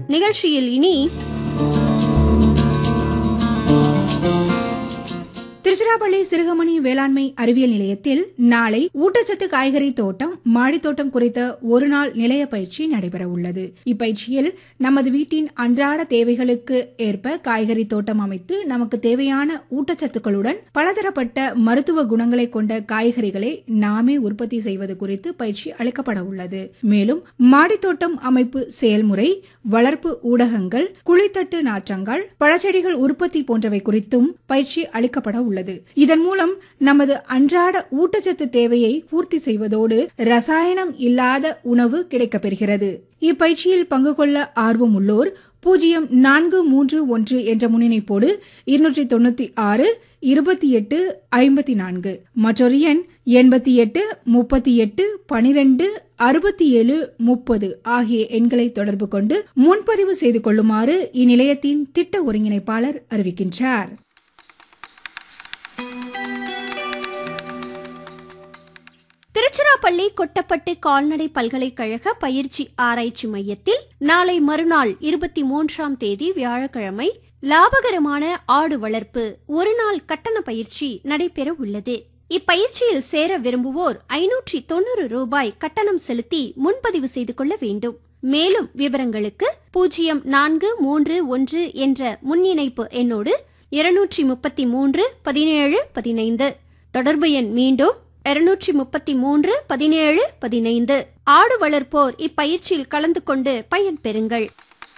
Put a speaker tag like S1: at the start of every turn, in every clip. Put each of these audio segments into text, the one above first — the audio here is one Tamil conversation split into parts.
S1: நிகழ்ச்சியில் இனி
S2: திருச்சிராப்பள்ளி சிறுகமணி வேளாண்மை அறிவியல் நிலையத்தில் நாளை ஊட்டச்சத்து காய்கறி தோட்டம் மாடித் தோட்டம் குறித்த ஒரு நாள் நிலைய பயிற்சி நடைபெற உள்ளது இப்பயிற்சியில் நமது வீட்டின் அன்றாட தேவைகளுக்கு ஏற்ப காய்கறி தோட்டம் அமைத்து நமக்கு தேவையான ஊட்டச்சத்துக்களுடன் பலதரப்பட்ட மருத்துவ குணங்களை கொண்ட காய்கறிகளை நாமே உற்பத்தி செய்வது குறித்து பயிற்சி அளிக்கப்பட உள்ளது மேலும் மாடித் தோட்டம் அமைப்பு செயல்முறை வளர்ப்பு ஊடகங்கள் குழித்தட்டு நாற்றங்கள் பழச்செடிகள் உற்பத்தி போன்றவை குறித்தும் பயிற்சி அளிக்கப்பட உள்ளது இதன் மூலம் நமது அன்றாட ஊட்டச்சத்து தேவையை பூர்த்தி செய்வதோடு ரசாயனம் இல்லாத உணவு கிடைக்கப்பெறுகிறது இப்பயிற்சியில் பங்கு கொள்ள ஆர்வம் உள்ளோர் பூஜ்ஜியம் நான்கு மூன்று ஒன்று என்ற முன்னிணைப்போடு இருநூற்றி தொண்ணூத்தி ஆறு இருபத்தி எட்டு ஐம்பத்தி நான்கு மற்றொரு எண் எண்பத்தி எட்டு முப்பத்தி எட்டு பனிரெண்டு அறுபத்தி ஏழு முப்பது ஆகிய எண்களை தொடர்பு கொண்டு முன்பதிவு செய்து கொள்ளுமாறு இந்நிலையத்தின் திட்ட ஒருங்கிணைப்பாளர் அறிவிக்கின்றார்
S1: திருச்சிராப்பள்ளி கொட்டப்பட்டு கால்நடை பல்கலைக்கழக பயிற்சி ஆராய்ச்சி மையத்தில் நாளை மறுநாள் இருபத்தி மூன்றாம் தேதி வியாழக்கிழமை லாபகரமான ஆடு வளர்ப்பு ஒருநாள் கட்டண பயிற்சி நடைபெற உள்ளது இப்பயிற்சியில் சேர விரும்புவோர் ஐநூற்றி தொண்ணூறு ரூபாய் கட்டணம் செலுத்தி முன்பதிவு செய்து கொள்ள வேண்டும் மேலும் விவரங்களுக்கு பூஜ்ஜியம் நான்கு மூன்று ஒன்று என்ற முன்னிணைப்பு எண்ணோடு இருநூற்றி முப்பத்தி மூன்று பதினேழு பதினைந்து தொடர்பு எண் மீண்டும் இருநூற்றி முப்பத்தி மூன்று பதினேழு பதினைந்து ஆடு வளர்ப்போர் இப்பயிற்சியில் கலந்து கொண்டு பயன் பெறுங்கள்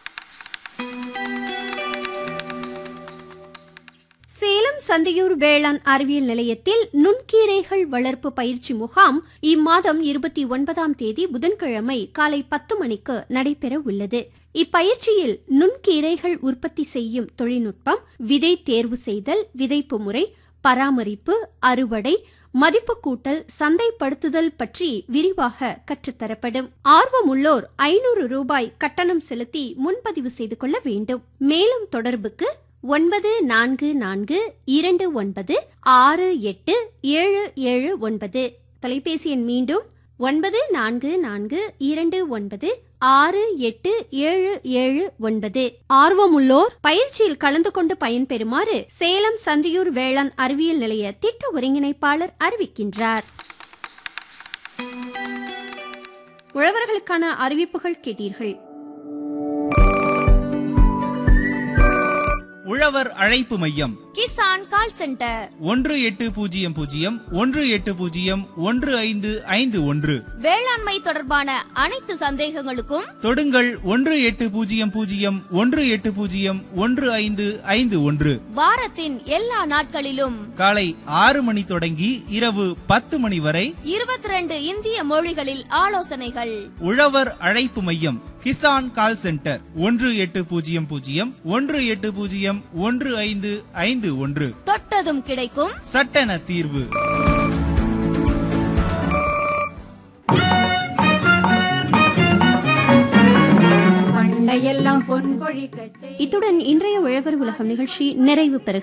S1: சேலம் சந்தியூர் வேளாண் அறிவியல் நிலையத்தில் நுண்கீரைகள் வளர்ப்பு பயிற்சி முகாம் இம்மாதம் இருபத்தி ஒன்பதாம் தேதி புதன்கிழமை காலை பத்து மணிக்கு நடைபெற உள்ளது இப்பயிற்சியில் நுண்கீரைகள் உற்பத்தி செய்யும் தொழில்நுட்பம் விதை தேர்வு செய்தல் விதைப்பு முறை பராமரிப்பு அறுவடை மதிப்பு கூட்டல் சந்தைப்படுத்துதல் பற்றி விரிவாக கற்றுத்தரப்படும் ஆர்வமுள்ளோர் ஐநூறு ரூபாய் கட்டணம் செலுத்தி முன்பதிவு செய்து கொள்ள வேண்டும் மேலும் தொடர்புக்கு ஒன்பது நான்கு நான்கு இரண்டு ஒன்பது ஆறு எட்டு ஏழு ஏழு ஒன்பது தொலைபேசி எண் மீண்டும் ஒன்பது நான்கு நான்கு இரண்டு ஒன்பது ஆறு எட்டு ஏழு ஏழு ஒன்பது ஆர்வமுள்ளோர் பயிற்சியில் கலந்து கொண்டு பயன்பெறுமாறு சேலம் சந்தியூர் வேளாண் அறிவியல் நிலைய திட்ட ஒருங்கிணைப்பாளர் அறிவிக்கின்றார் உழவர்களுக்கான அறிவிப்புகள் கேட்டீர்கள்
S3: உழவர் அழைப்பு மையம்
S4: கிசான் கால் சென்டர்
S3: ஒன்று எட்டு பூஜ்ஜியம் பூஜ்ஜியம் ஒன்று எட்டு பூஜ்ஜியம் ஒன்று ஐந்து ஐந்து ஒன்று
S4: வேளாண்மை தொடர்பான அனைத்து சந்தேகங்களுக்கும்
S3: தொடுங்கள் ஒன்று எட்டு பூஜ்ஜியம் பூஜ்ஜியம் ஒன்று எட்டு பூஜ்ஜியம் ஒன்று ஐந்து ஐந்து ஒன்று
S4: வாரத்தின் எல்லா நாட்களிலும்
S3: காலை ஆறு மணி தொடங்கி இரவு பத்து மணி வரை
S4: இருபத்தி ரெண்டு இந்திய மொழிகளில் ஆலோசனைகள்
S3: உழவர் அழைப்பு மையம் கிசான் கால் சென்டர் ஒன்று எட்டு பூஜ்ஜியம் பூஜ்ஜியம் ஒன்று எட்டு பூஜ்ஜியம் ஒன்று ஐந்து ஐந்து ஒன்று
S4: தொட்டதும் கிடைக்கும்
S3: சட்டென தீர்வு
S5: பண்டையெல்லாம் பொன் பொழிக்கச் செய்
S1: இத்துடன் இன்றைய உழவர் உலகம் நிகழ்ச்சி நிறைவு பெறுகிறது